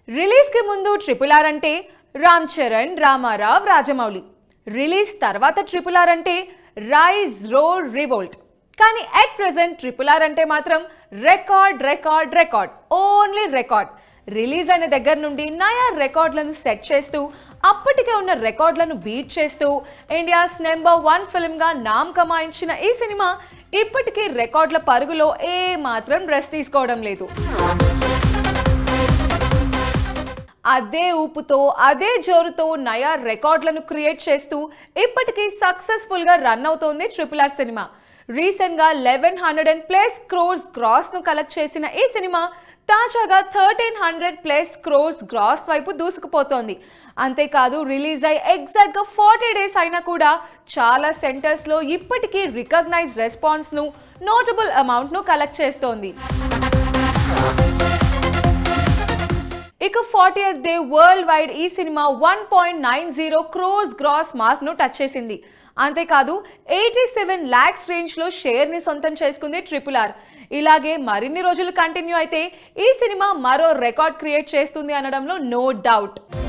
release కి ముందు triple R అంటే రామ్ చరణ్ రామారావ్ రాజమౌళి రిలీజ్ తర్వాత ట్రిపుల్ ఆర్ అంటే రైజ్ రోడ్ రివోల్ట్ కానీ అట్ ప్రెసెంట్ ట్రిపుల్ ఆర్ అంటే మాత్రం record record record only record release అయిన దగ్గర నుండి నయా రికార్డులను సెట్ చేస్తూ అప్పటికే ఉన్న రికార్డులను బీట్ చేస్తూ ఇండియాస్ నెంబర్ వన్ ఫిల్మ్గా నామ్ కమాయించిన ఈ సినిమా ఇప్పటికీ రికార్డుల పరుగులో ఏ మాత్రం రెస్ట్ తీసుకోవడం లేదు అదే ఊపుతో అదే జోరుతో నయా రికార్డులను క్రియేట్ చేస్తూ ఇప్పటికీ సక్సెస్ఫుల్ గా రన్ అవుతోంది ట్రిపుల్ ఆర్ సినిమా రీసెంట్ గా eleven hundred and plus crores gross ను కలెక్ట్ చేసిన ఈ సినిమా తాజాగా thirteen hundred plus crores gross వైపు దూసుకుపోతోంది అంతేకాదు రిలీజ్ అయి ఎగ్జాక్ట్ గా ఫార్టీ డేస్ అయినా కూడా చాలా సెంటర్స్ లో ఇప్పటికీ రికగ్నైజ్ రెస్పాన్స్ ను నోటబుల్ అమౌంట్ ను కలెక్ట్ చేస్తోంది ఇక ఫార్టీ డే వరల్డ్ వైడ్ ఈ cinema one point nine zero crores gross mark ను టచ్ చేసింది అంతేకాదు ఎయిటీ సెవెన్ ల్యాక్స్ రేంజ్ లో షేర్ ని సొంతం చేసుకుంది ట్రిపుల్ ఆర్ ఇలాగే మరిన్ని రోజులు కంటిన్యూ అయితే ఈ సినిమా మరో రికార్డ్ క్రియేట్ చేస్తుంది అనడంలో నో డౌట్